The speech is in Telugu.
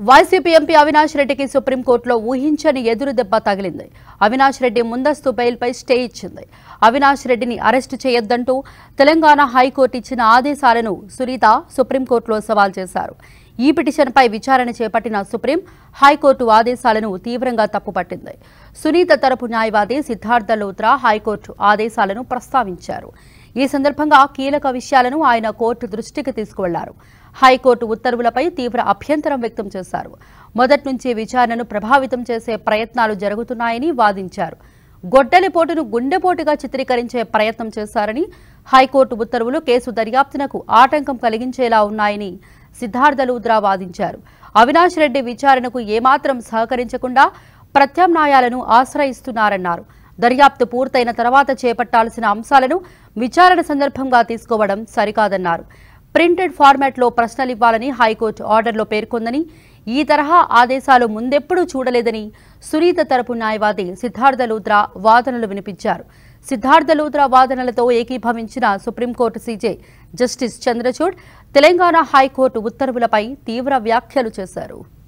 వైసీపీ ఎంపీ అవినాష్ రెడ్డికి సుప్రీంకోర్టులో ఊహించని ఎదురు దెబ్బ తగిలింది అవినాష్ రెడ్డి ముందస్తు బెయిల్పై స్టే ఇచ్చింది అవినాష్ రెడ్డిని అరెస్టు చేయొద్దంటూ తెలంగాణ హైకోర్టు ఇచ్చిన ఆదేశాలను సునీత సుప్రీంకోర్టులో సవాల్ చేశారు ఈ పిటిషన్పై విచారణ చేపట్టిన సుప్రీం హైకోర్టు ఆదేశాలను తీవ్రంగా తప్పుపట్టింది సునీత తరపు న్యాయవాది సిద్ధార్థ లోత్రా హైకోర్టు ఆదేశాలను ప్రస్తావించారు ఈ సందర్భంగా కీలక విషయాలను ఆయన కోర్టు దృష్టికి తీసుకువెళ్లారు హైకోర్టు ఉత్తర్వులపై తీవ్ర అభ్యంతరం వ్యక్తం చేశారు మొదటి నుంచి విచారణను ప్రభావితం చేసే ప్రయత్నాలు జరుగుతున్నాయని వాదించారు గొడ్డలిపోటును గుండెపోటుగా చిత్రీకరించే ప్రయత్నం చేశారని హైకోర్టు ఉత్తర్వులు కేసు దర్యాప్తునకు ఆటంకం కలిగించేలా ఉన్నాయని సిద్ధార్థ లూద్రా వాదించారు అవినాష్ రెడ్డి విచారణకు ఏమాత్రం సహకరించకుండా ప్రత్యామ్నాయాలను ఆశ్రయిస్తున్నారన్నారు దర్యాప్తు పూర్తయిన తర్వాత చేపట్టాల్సిన అంశాలను విచారణ సందర్భంగా తీసుకోవడం సరికాదన్నారు ప్రింటెడ్ ఫార్మాట్లో ప్రశ్నలు ఇవ్వాలని హైకోర్టు ఆర్డర్లో పేర్కొందని ఈ తరహా ఆదేశాలు ముందెప్పుడూ చూడలేదని సునీత తరపు న్యాయవాది సిద్ధార్థ లూత్రా వాదనలు వినిపించారు సిద్ధార్థ లూత్రా వాదనలతో ఏకీభవించిన supreme court CJ justice Chandrachud Telangana high court ఉత్తర్వులపై తీవ్ర వ్యాఖ్యలు చేశారు